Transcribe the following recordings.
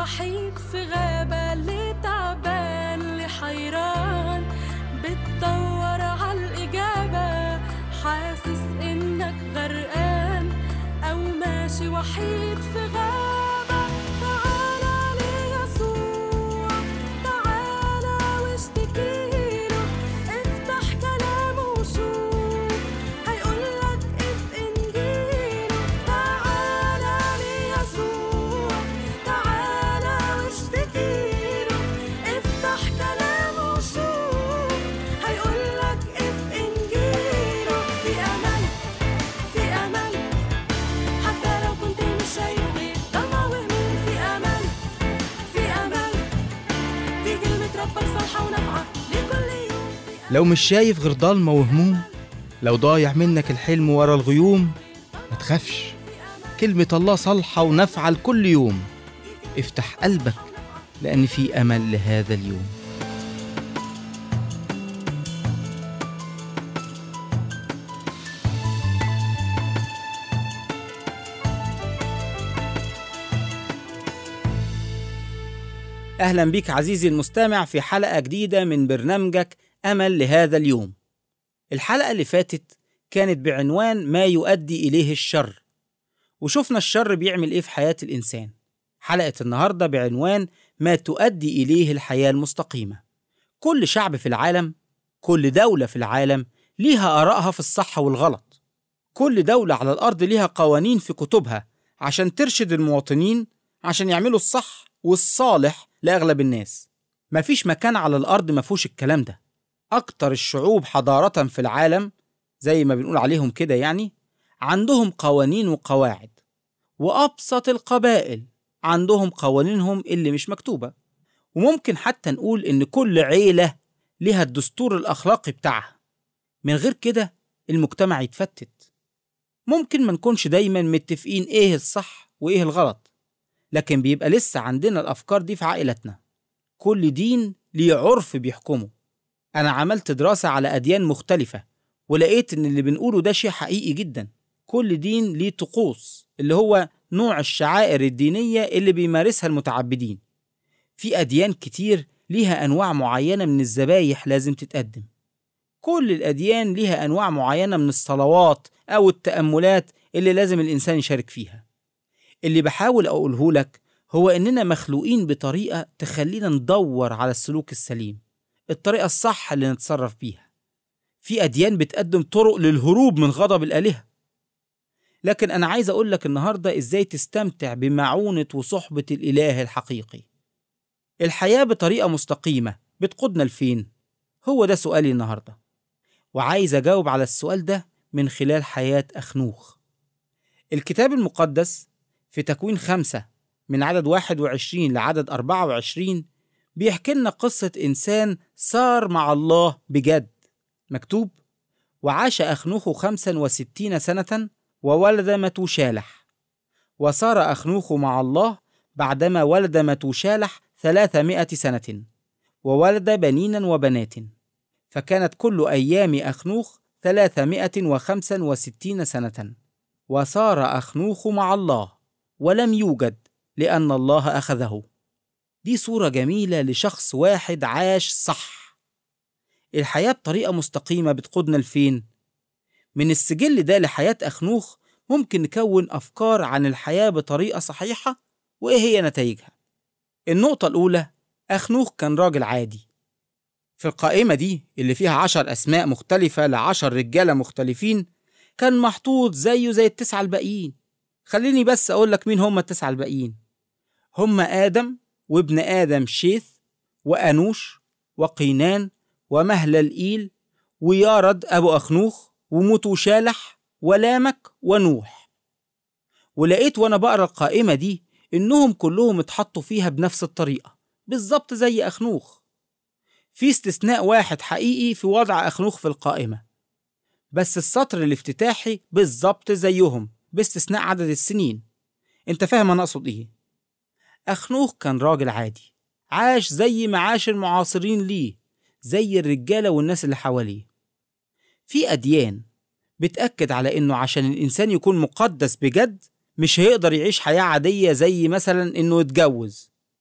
وحيد في غابة اللي تعبان اللي حيران بتدور عالإجابة حاسس إنك غرقان أو ماشي وحيد في غابة تعالى ليسوع تعالى واشتكيله افتح كلامه وشوف هيقولك اف انجيله تعالى ليسوع تعالى واشتكيله افتح كلامه وشوف هيقولك اف انجيله في امل في امل حتى لو كنت مش شايف غير ضلمة وهموم في امل في امل دي كلمة ربك صالحة ونافعة لكل يوم لو مش شايف غير ضلمة وهموم لو ضايع منك الحلم ورا الغيوم ما تخافش كلمة الله صالحة ونافعة لكل يوم افتح قلبك لأن في أمل لهذا اليوم أهلا بك عزيزي المستمع في حلقة جديدة من برنامجك أمل لهذا اليوم الحلقة اللي فاتت كانت بعنوان ما يؤدي إليه الشر وشفنا الشر بيعمل إيه في حياة الإنسان حلقة النهاردة بعنوان ما تؤدي إليه الحياة المستقيمة كل شعب في العالم كل دولة في العالم ليها آرائها في الصح والغلط كل دولة على الأرض ليها قوانين في كتبها عشان ترشد المواطنين عشان يعملوا الصح والصالح لأغلب الناس مفيش مكان على الأرض مفهوش الكلام ده أكتر الشعوب حضارة في العالم زي ما بنقول عليهم كده يعني عندهم قوانين وقواعد وأبسط القبائل عندهم قوانينهم اللي مش مكتوبة وممكن حتى نقول إن كل عيلة لها الدستور الأخلاقي بتاعها من غير كده المجتمع يتفتت ممكن ما نكونش دايما متفقين إيه الصح وإيه الغلط لكن بيبقى لسه عندنا الأفكار دي في عائلتنا كل دين ليه عرف بيحكمه أنا عملت دراسة على أديان مختلفة ولقيت إن اللي بنقوله ده شيء حقيقي جدا كل دين ليه طقوس اللي هو نوع الشعائر الدينية اللي بيمارسها المتعبدين في أديان كتير ليها أنواع معينة من الذبايح لازم تتقدم كل الأديان ليها أنواع معينة من الصلوات أو التأملات اللي لازم الإنسان يشارك فيها اللي بحاول أقوله لك هو إننا مخلوقين بطريقة تخلينا ندور على السلوك السليم الطريقة الصح اللي نتصرف بيها في أديان بتقدم طرق للهروب من غضب الآلهة لكن أنا عايز أقول لك النهاردة إزاي تستمتع بمعونة وصحبة الإله الحقيقي الحياة بطريقة مستقيمة بتقودنا لفين؟ هو ده سؤالي النهاردة وعايز أجاوب على السؤال ده من خلال حياة أخنوخ الكتاب المقدس في تكوين خمسة من عدد 21 لعدد 24 بيحكي لنا قصة إنسان صار مع الله بجد مكتوب وعاش أخنوخ خمسا وستين سنة وولد متوشالح وصار أخنوخ مع الله بعدما ولد متوشالح ثلاثمائة سنة وولد بنينا وبنات فكانت كل أيام أخنوخ ثلاثمائة وخمسا وستين سنة وصار أخنوخ مع الله ولم يوجد لأن الله أخذه دي صورة جميلة لشخص واحد عاش صح الحياة بطريقة مستقيمة بتقودنا لفين؟ من السجل ده لحياة أخنوخ ممكن نكون أفكار عن الحياة بطريقة صحيحة وإيه هي نتائجها النقطة الأولى أخنوخ كان راجل عادي في القائمة دي اللي فيها عشر أسماء مختلفة لعشر رجالة مختلفين كان محطوط زيه زي التسعة الباقيين خليني بس أقول لك مين هم التسعة الباقيين هم آدم وابن آدم شيث وأنوش وقينان ومهللئيل ويارد أبو أخنوخ ومتوشالح ولامك ونوح ولقيت وأنا بقرأ القائمة دي إنهم كلهم اتحطوا فيها بنفس الطريقة بالظبط زي أخنوخ في استثناء واحد حقيقي في وضع أخنوخ في القائمة بس السطر الافتتاحي بالظبط زيهم باستثناء عدد السنين انت فاهم انا اقصد ايه اخنوخ كان راجل عادي عاش زي ما عاش المعاصرين ليه زي الرجالة والناس اللي حواليه في أديان بتأكد على إنه عشان الإنسان يكون مقدس بجد مش هيقدر يعيش حياة عادية زي مثلا إنه يتجوز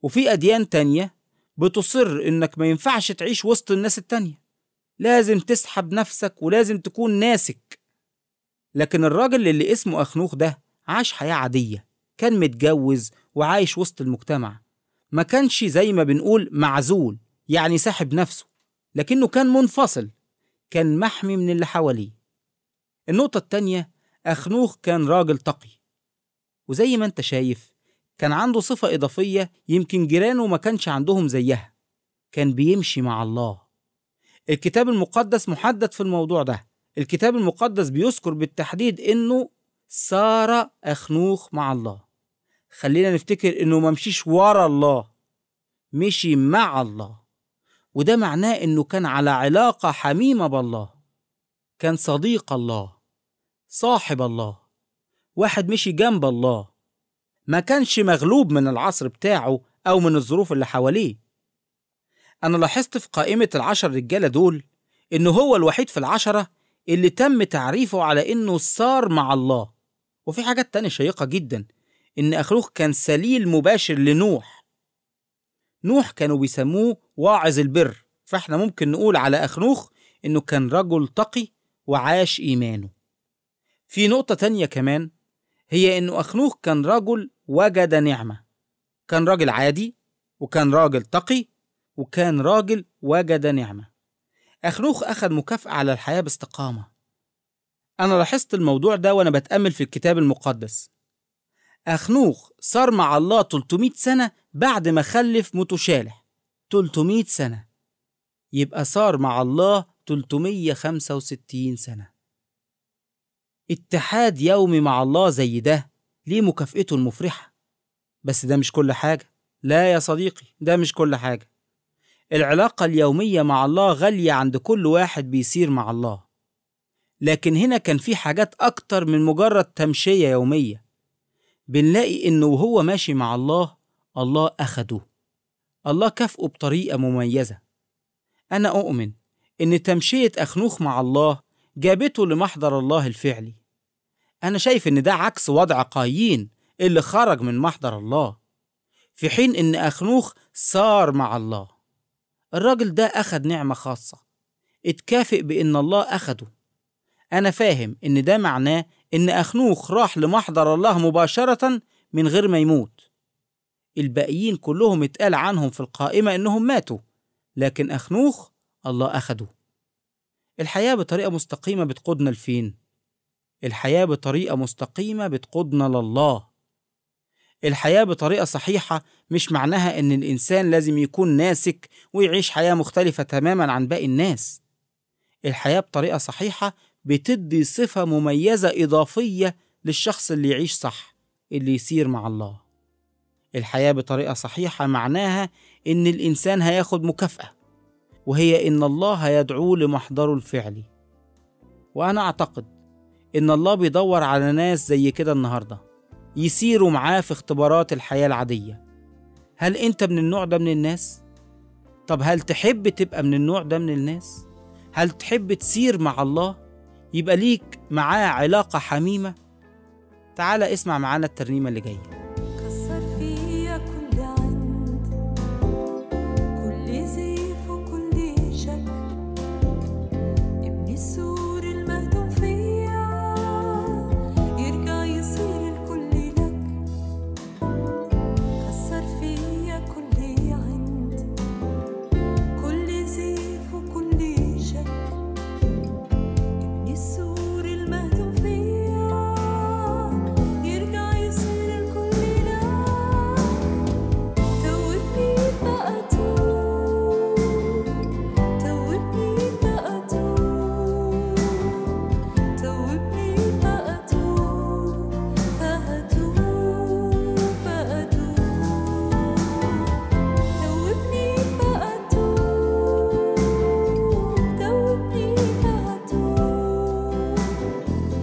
وفي أديان تانية بتصر إنك ما ينفعش تعيش وسط الناس التانية لازم تسحب نفسك ولازم تكون ناسك لكن الراجل اللي اسمه أخنوخ ده عاش حياة عادية كان متجوز وعايش وسط المجتمع ما كانش زي ما بنقول معزول يعني ساحب نفسه لكنه كان منفصل كان محمي من اللي حواليه النقطة التانية أخنوخ كان راجل تقي وزي ما انت شايف كان عنده صفة إضافية يمكن جيرانه ما كانش عندهم زيها كان بيمشي مع الله الكتاب المقدس محدد في الموضوع ده الكتاب المقدس بيذكر بالتحديد انه سار أخنوخ مع الله خلينا نفتكر انه ما مشيش ورا الله مشي مع الله وده معناه انه كان على علاقة حميمة بالله كان صديق الله صاحب الله واحد مشي جنب الله ما كانش مغلوب من العصر بتاعه أو من الظروف اللي حواليه أنا لاحظت في قائمة العشر رجالة دول إنه هو الوحيد في العشرة اللي تم تعريفه على إنه صار مع الله وفي حاجات تانية شيقة جدا إن أخنوخ كان سليل مباشر لنوح نوح كانوا بيسموه واعظ البر فإحنا ممكن نقول على أخنوخ إنه كان رجل تقي وعاش إيمانه في نقطة تانية كمان هي إنه أخنوخ كان رجل وجد نعمة كان راجل عادي وكان راجل تقي وكان راجل وجد نعمة أخنوخ أخذ مكافأة على الحياة باستقامة أنا لاحظت الموضوع ده وأنا بتأمل في الكتاب المقدس أخنوخ صار مع الله 300 سنة بعد ما خلف متشالح 300 سنة يبقى صار مع الله 365 سنة اتحاد يومي مع الله زي ده ليه مكافئته المفرحة بس ده مش كل حاجة لا يا صديقي ده مش كل حاجة العلاقة اليومية مع الله غالية عند كل واحد بيسير مع الله لكن هنا كان في حاجات أكتر من مجرد تمشية يومية بنلاقي إنه وهو ماشي مع الله الله أخده الله كافئه بطريقة مميزة أنا أؤمن إن تمشية أخنوخ مع الله جابته لمحضر الله الفعلي أنا شايف إن ده عكس وضع قايين اللي خرج من محضر الله في حين إن أخنوخ صار مع الله الراجل ده أخد نعمة خاصة اتكافئ بإن الله أخده أنا فاهم إن ده معناه إن أخنوخ راح لمحضر الله مباشرة من غير ما يموت الباقيين كلهم اتقال عنهم في القائمة إنهم ماتوا لكن أخنوخ الله أخده الحياة بطريقة مستقيمة بتقودنا لفين؟ الحياة بطريقة مستقيمة بتقودنا لله الحياة بطريقة صحيحة مش معناها إن الإنسان لازم يكون ناسك ويعيش حياة مختلفة تماما عن باقي الناس الحياة بطريقة صحيحة بتدي صفة مميزة إضافية للشخص اللي يعيش صح اللي يسير مع الله الحياة بطريقة صحيحة معناها إن الإنسان هياخد مكافأة وهي إن الله هيدعوه لمحضره الفعلي وأنا أعتقد إن الله بيدور على ناس زي كده النهارده يسيروا معاه في اختبارات الحياة العادية هل أنت من النوع ده من الناس؟ طب هل تحب تبقى من النوع ده من الناس؟ هل تحب تسير مع الله؟ يبقى ليك معاه علاقة حميمة؟ تعال اسمع معانا الترنيمة اللي جاية كسر فيا كل عند كل زيف وكل شك ابني السور المهدوم فيا يرجع يصير الكل لك كسر فيا كل عند كل زيف وكل شك ابني السور المهدوم فيا يرجع يصير الكل لك توبني فأتوب توبني فأتوب توبني فأتوب فأتوب فأتوب توبني فأتوب توبني فأتوب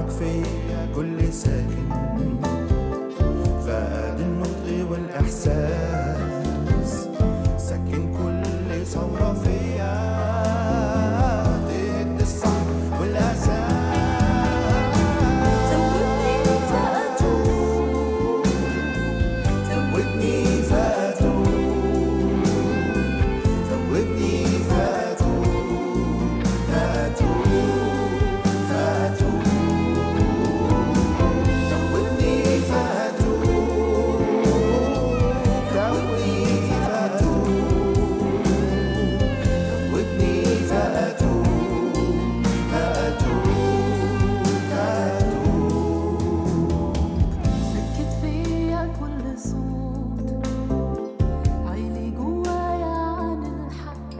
فيا كل ساكن فقد النطق والإحساس سكن كل ثورة فيا ضد الصح والأساس توبني فأتوب توبني فأتوب توبني فأتوب فأتوب فأتوب توبني فأتوب توبني فأتوب توبني فأتوب فأتوب فأتوب سكت فيا كل صوت عيلي جوايا عن الحق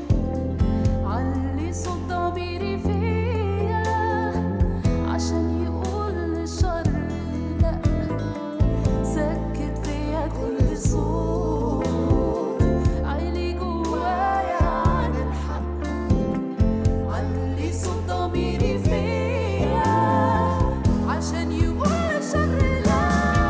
علي صوت ضميري فيا عشان يقول للشر لا سكت فيا كل صوت عيلي جوايا عن الحق علي صوت ضميري فيا عشان يقول الشر لا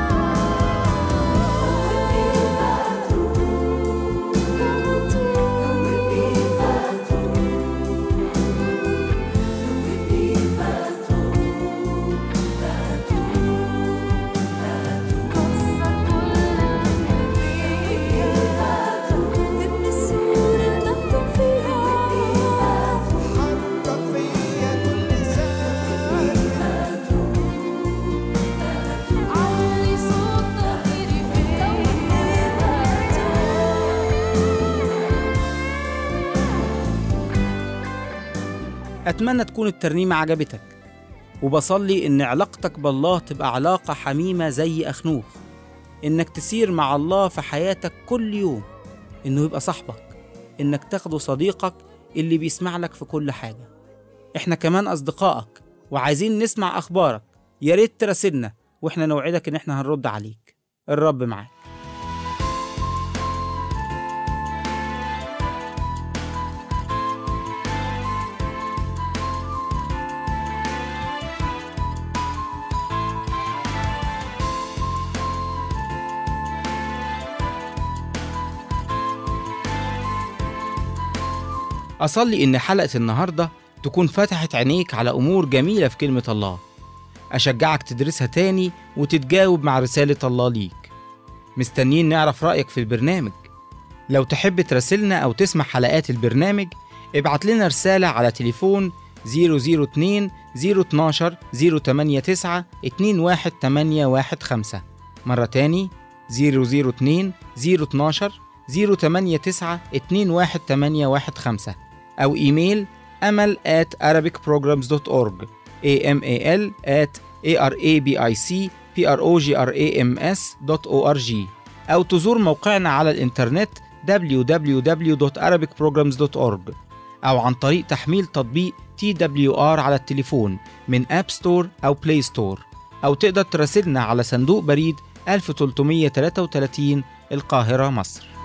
كسر كل اللي فيا ابن السور المكتوب فيها حرك فيا كل ساعة علي صوت ضميري فيا أتمنى تكون الترنيمة عجبتك وبصلي إن علاقتك بالله تبقى علاقة حميمة زي أخنوخ إنك تسير مع الله في حياتك كل يوم إنه يبقى صاحبك إنك تاخده صديقك اللي بيسمع لك في كل حاجة إحنا كمان أصدقائك وعايزين نسمع أخبارك يا ريت تراسلنا وإحنا نوعدك إن إحنا هنرد عليك الرب معاك أصلي إن حلقة النهاردة تكون فتحت عينيك على أمور جميلة في كلمة الله أشجعك تدرسها تاني وتتجاوب مع رسالة الله ليك مستنيين نعرف رأيك في البرنامج لو تحب تراسلنا أو تسمع حلقات البرنامج ابعت لنا رسالة على تليفون 002 012 089 21815 مرة تاني 002 012 089 21815 أو إيميل أمل at arabicprograms.org amal at arabicprograms.org أو تزور موقعنا على الإنترنت www.arabicprograms.org أو عن طريق تحميل تطبيق TWR على التليفون من أب ستور أو بلاي ستور أو تقدر تراسلنا على صندوق بريد 1333 القاهرة مصر